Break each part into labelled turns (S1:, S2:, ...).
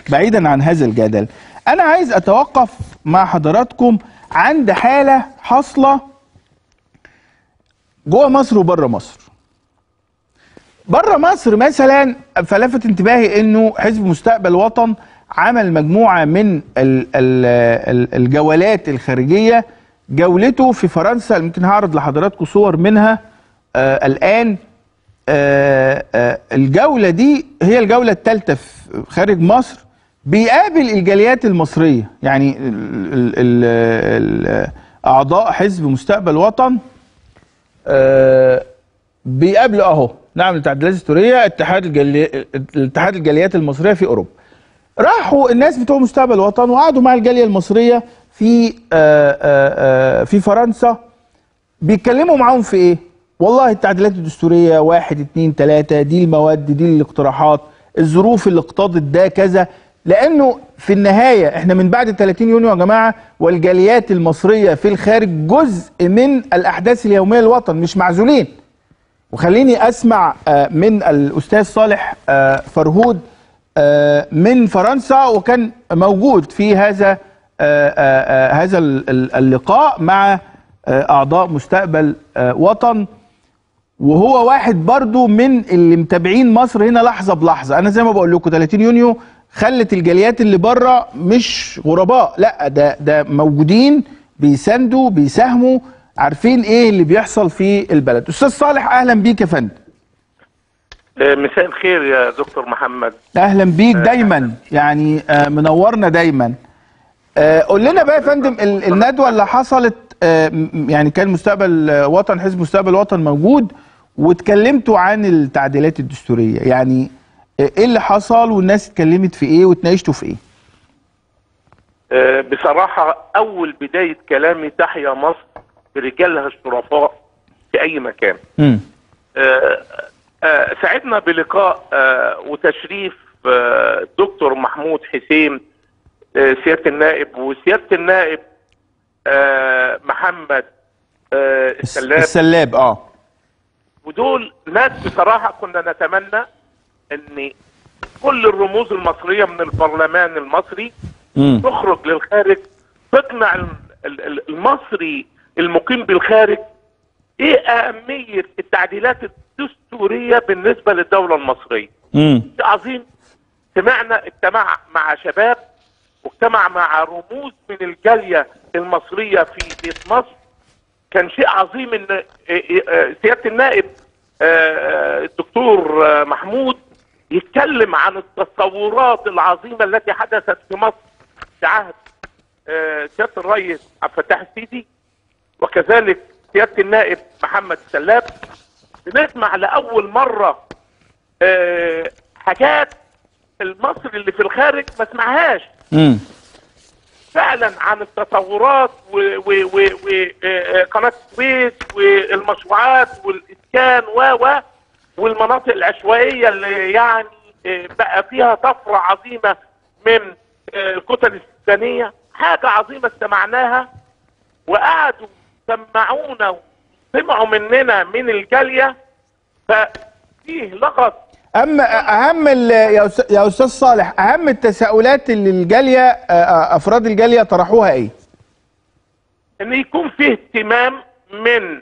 S1: بعيدا عن هذا الجدل انا عايز اتوقف مع حضراتكم عند حاله حاصله جوه مصر وبره مصر بره مصر مثلا فلفت انتباهي انه حزب مستقبل وطن عمل مجموعه من ال ال ال الجولات الخارجيه جولته في فرنسا يمكن هعرض لحضراتكم صور منها آه الان آه آه الجوله دي هي الجوله الثالثه خارج مصر بيقابل الجاليات المصريه يعني ال ال ال ال اعضاء حزب مستقبل وطن آه بيقابلوا اهو نعم التعديلات الدستوريه اتحاد الجالي... الاتحاد الجاليات المصريه في اوروبا راحوا الناس بتوع مستقبل وطن وقعدوا مع الجاليه المصريه في آآ آآ في فرنسا بيتكلموا معاهم في ايه؟ والله التعديلات الدستوريه واحد اتنين تلاته دي المواد دي الاقتراحات الظروف اللي اقتضت ده كذا لانه في النهايه احنا من بعد 30 يونيو يا جماعه والجاليات المصريه في الخارج جزء من الاحداث اليوميه للوطن مش معزولين وخليني اسمع من الاستاذ صالح فرهود من فرنسا وكان موجود في هذا هذا اللقاء مع اعضاء مستقبل وطن وهو واحد برضو من اللي متابعين مصر هنا لحظه بلحظه انا زي ما بقول لكم 30 يونيو خلت الجاليات اللي بره مش غرباء لا ده ده موجودين بيساندوا بيساهموا عارفين ايه اللي بيحصل في البلد استاذ صالح اهلا بيك يا فندم
S2: مساء الخير يا دكتور محمد
S1: اهلا بيك دايما يعني منورنا دايما قول لنا بقى يا فندم الندوه اللي حصلت يعني كان مستقبل وطن حزب مستقبل وطن موجود واتكلمتوا عن التعديلات الدستوريه يعني ايه اللي حصل والناس اتكلمت في ايه واتناقشتوا في ايه
S2: بصراحه اول بدايه كلامي تحيا مصر برجالها الشرفاء في اي مكان
S1: امم
S2: آه آه سعدنا بلقاء آه وتشريف دكتور محمود حسين سياده النائب وسياده النائب محمد السلاب
S1: السلاب اه
S2: ودول ناس بصراحه كنا نتمنى ان كل الرموز المصريه من البرلمان المصري
S1: مم.
S2: تخرج للخارج تقنع المصري المقيم بالخارج ايه اهميه التعديلات الدستوريه بالنسبه للدوله المصريه
S1: امم
S2: شيء عظيم سمعنا اجتمع مع شباب واجتمع مع رموز من الجاليه المصريه في بيت مصر كان شيء عظيم ان سياده النائب الدكتور محمود يتكلم عن التصورات العظيمه التي حدثت في مصر في عهد سياده الرئيس عبد الفتاح السيسي وكذلك سياده النائب محمد السلاب بنسمع لاول مره أه حاجات المصري اللي في الخارج ما سمعهاش
S1: امم
S2: فعلا عن التطورات وقناه السويس والمشروعات والاسكان و و والمناطق العشوائيه اللي يعني بقى فيها طفره عظيمه من الكتل السكانيه حاجه عظيمه استمعناها وقعدوا سمعونا وسمعوا مننا من الجاليه ففيه لغط
S1: اما اهم يا يا استاذ صالح اهم التساؤلات اللي الجاليه افراد الجاليه طرحوها ايه؟
S2: ان يكون فيه اهتمام من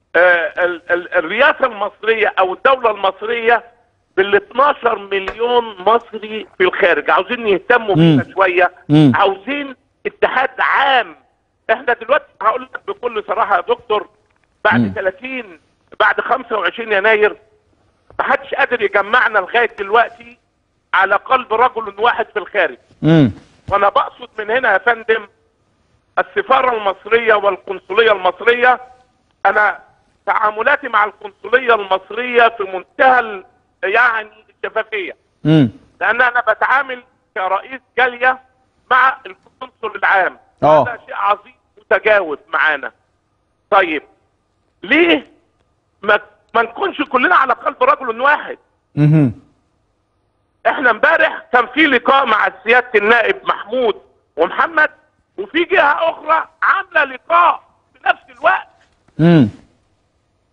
S2: الرئاسه المصريه او الدوله المصريه بال 12 مليون مصري في الخارج عاوزين يهتموا بينا شويه
S1: مم.
S2: عاوزين اتحاد عام احنا دلوقتي هقول لك بكل صراحه يا دكتور بعد
S1: مم.
S2: 30 بعد 25 يناير ما حدش قادر يجمعنا لغايه دلوقتي على قلب رجل واحد في الخارج
S1: امم
S2: وانا بقصد من هنا يا فندم السفاره المصريه والقنصليه المصريه انا تعاملاتي مع القنصليه المصريه في منتهى ال- يعني الشفافيه
S1: امم
S2: لان انا بتعامل كرئيس جاليه مع القنصل العام
S1: آه.
S2: هذا شيء عظيم متجاوز معانا طيب ليه ما ما نكونش كلنا على قلب رجل واحد
S1: امم
S2: احنا امبارح كان في لقاء مع سياده النائب محمود ومحمد وفي جهه اخرى عامله لقاء في نفس الوقت
S1: امم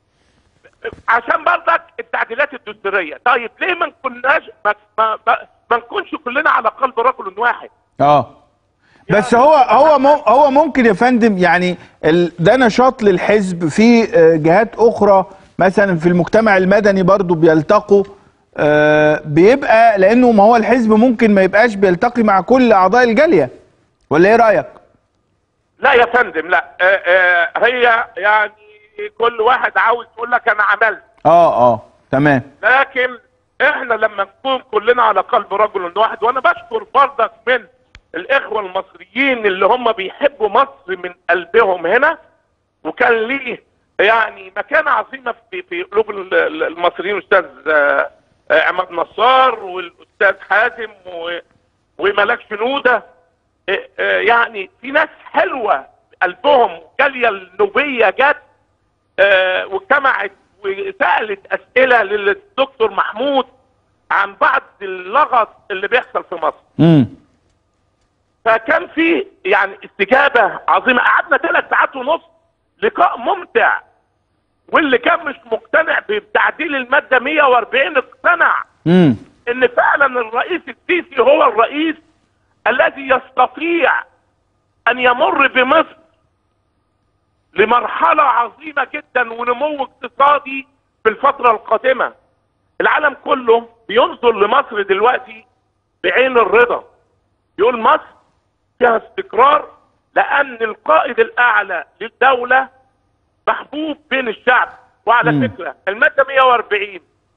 S2: عشان برضك التعديلات الدستوريه طيب ليه ما كناش ما, ما, ما, ما نكونش كلنا على قلب رجل واحد
S1: اه بس هو هو مو هو ممكن يا فندم يعني ال- ده نشاط للحزب في آه، جهات اخرى مثلا في المجتمع المدني برضو بيلتقوا آه، بيبقى لانه ما هو الحزب ممكن ما يبقاش بيلتقي مع كل اعضاء الجاليه ولا ايه رايك؟
S2: لا يا فندم لا آه آه هي يعني كل واحد عاوز يقول لك انا عملت
S1: اه اه تمام
S2: لكن احنا لما نكون كلنا على قلب رجل واحد وانا بشكر برضك من الاخوه المصريين اللي هم بيحبوا مصر من قلبهم هنا وكان ليه يعني مكانه عظيمه في في قلوب ال- ال- المصريين الاستاذ آه، آه، عماد نصار والاستاذ حازم و- وملاك شنوده آه، آه، يعني في ناس حلوه قلبهم جاليه النوبيه جت آه، واجتمعت وسالت اسئله للدكتور محمود عن بعض اللغط اللي بيحصل في مصر
S1: امم
S2: فكان في يعني استجابه عظيمه قعدنا ثلاث ساعات ونص لقاء ممتع واللي كان مش مقتنع بتعديل الماده 140 اقتنع
S1: امم
S2: ان فعلا الرئيس السيسي هو الرئيس الذي يستطيع ان يمر بمصر لمرحله عظيمه جدا ونمو اقتصادي في الفتره القادمه العالم كله بينظر لمصر دلوقتي بعين الرضا يقول مصر فيها استقرار لان القائد الاعلى للدوله محبوب بين الشعب وعلى
S1: مم.
S2: فكره الماده 140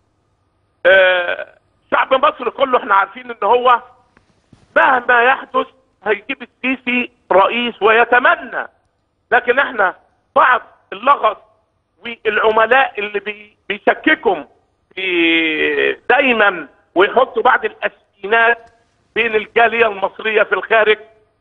S2: آه، شعب مصر كله احنا عارفين ان هو مهما يحدث هيجيب السيسي رئيس ويتمنى لكن احنا بعض اللغط والعملاء اللي بي بيشككهم في دايما ويحطوا بعض الاسكينات بين الجاليه المصريه في الخارج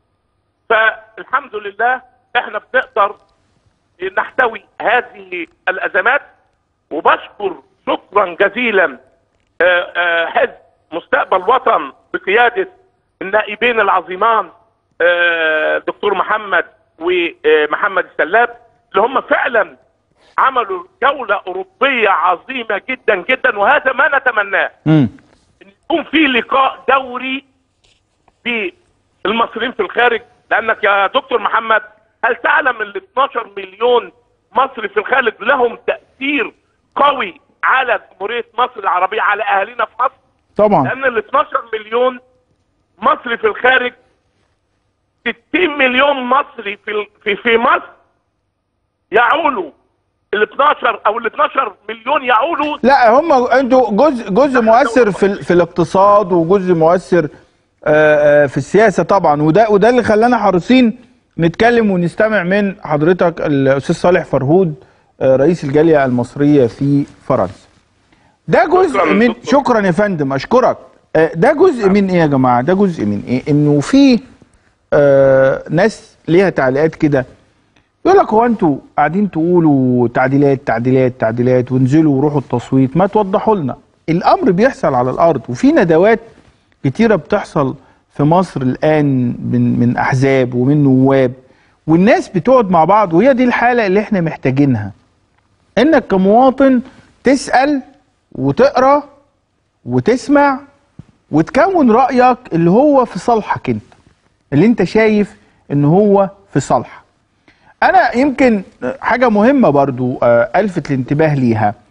S2: فالحمد لله احنا بنقدر نحتوي هذه الازمات وبشكر شكرا جزيلا آه، آه، حزب مستقبل وطن بقياده النائبين العظيمان آه، دكتور محمد ومحمد السلاب اللي هم فعلا عملوا جوله اوروبيه عظيمه جدا جدا وهذا ما نتمناه
S1: امم
S2: ان يكون في لقاء دوري بالمصريين في الخارج لانك يا دكتور محمد هل تعلم ان ال 12 مليون مصري في الخارج لهم تاثير قوي على جمهوريه مصر العربيه على اهالينا في مصر
S1: طبعا
S2: لان ال 12 مليون مصري في الخارج 60 مليون مصري في ال- في في مصر يعولوا ال 12 او ال 12 مليون يعولوا
S1: لا هم انتوا جزء جزء مؤثر في ال- في الاقتصاد وجزء مؤثر آه، آه، في السياسه طبعا وده وده اللي خلانا حريصين نتكلم ونستمع من حضرتك الاستاذ صالح فرهود آه، رئيس الجاليه المصريه في فرنسا. ده جزء
S2: شكراً
S1: من
S2: دكتور.
S1: شكرا يا فندم اشكرك آه، ده جزء من ايه يا جماعه؟ ده جزء من ايه؟ انه في آه، ناس ليها تعليقات كده يقول لك هو انتوا قاعدين تقولوا تعديلات تعديلات تعديلات وانزلوا وروحوا التصويت ما توضحوا لنا الامر بيحصل على الارض وفي ندوات كتيره بتحصل في مصر الان من من احزاب ومن نواب والناس بتقعد مع بعض وهي دي الحاله اللي احنا محتاجينها انك كمواطن تسال وتقرا وتسمع وتكون رايك اللي هو في صالحك انت اللي انت شايف ان هو في صالحك انا يمكن حاجه مهمه برضو آه، الفت الانتباه ليها